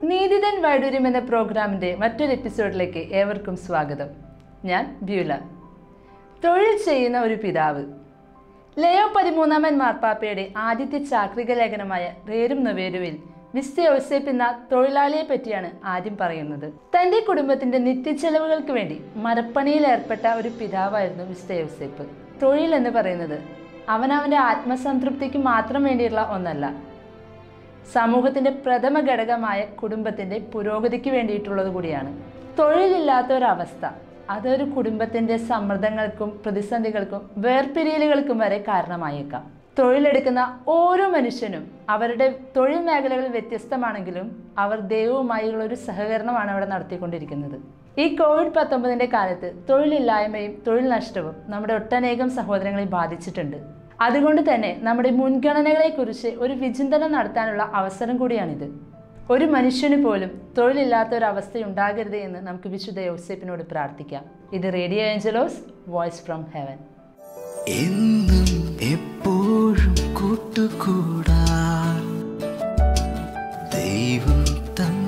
നീതിതൻ വൈഡൂര്യം എന്ന പ്രോഗ്രാമിൻ്റെ മറ്റൊരു എപ്പിസോഡിലേക്ക് ഏവർക്കും സ്വാഗതം ഞാൻ ബ്യൂല തൊഴിൽ ചെയ്യുന്ന ഒരു പിതാവ് ലയോ പതിമൂന്നാമൻ മാർപ്പാപ്പയുടെ ആദ്യത്തെ ചാക്രിക ലേഖനമായ റേരും നൊവേരുവിൽ മിസ്റ്റർ യോസേപ്പ് എന്ന തൊഴിലാളിയെ പറ്റിയാണ് ആദ്യം പറയുന്നത് തൻ്റെ കുടുംബത്തിൻ്റെ നിത്യച്ചെലവുകൾക്ക് വേണ്ടി മരപ്പണിയിൽ ഏർപ്പെട്ട ഒരു പിതാവായിരുന്നു മിസ്റ്റർ യോസേപ്പ് തൊഴിൽ എന്ന് പറയുന്നത് അവനവൻ്റെ ആത്മസംതൃപ്തിക്ക് മാത്രം വേണ്ടിയുള്ള ഒന്നല്ല സമൂഹത്തിന്റെ പ്രഥമ ഘടകമായ കുടുംബത്തിന്റെ പുരോഗതിക്ക് വേണ്ടിയിട്ടുള്ളത് കൂടിയാണ് തൊഴിലില്ലാത്ത ഒരവസ്ഥ അതൊരു കുടുംബത്തിന്റെ സമ്മർദ്ദങ്ങൾക്കും പ്രതിസന്ധികൾക്കും വേർപിരിയലുകൾക്കും വരെ കാരണമായേക്കാം തൊഴിലെടുക്കുന്ന ഓരോ മനുഷ്യനും അവരുടെ തൊഴിൽ മേഖലകൾ വ്യത്യസ്തമാണെങ്കിലും അവർ ദൈവവുമായുള്ള ഒരു സഹകരണമാണ് അവിടെ നടത്തിക്കൊണ്ടിരിക്കുന്നത് ഈ കോവിഡ് പത്തൊമ്പതിൻ്റെ കാലത്ത് തൊഴിലില്ലായ്മയും തൊഴിൽ നഷ്ടവും നമ്മുടെ ഒട്ടനേകം സഹോദരങ്ങളെ ബാധിച്ചിട്ടുണ്ട് അതുകൊണ്ട് തന്നെ നമ്മുടെ മുൻഗണനകളെക്കുറിച്ച് ഒരു വിചിന്തനം നടത്താനുള്ള അവസരം കൂടിയാണിത് ഒരു മനുഷ്യന് പോലും തൊഴിലില്ലാത്ത ഒരു അവസ്ഥയുണ്ടാകരുത് എന്ന് നമുക്ക് വിശുദ്ധ യോസേപ്പിനോട് പ്രാർത്ഥിക്കാം ഇത് radio Angelos voice from heaven എന്നും എപ്പോഴും കൂട്ടുകൂടാ ദൈവം തന്ന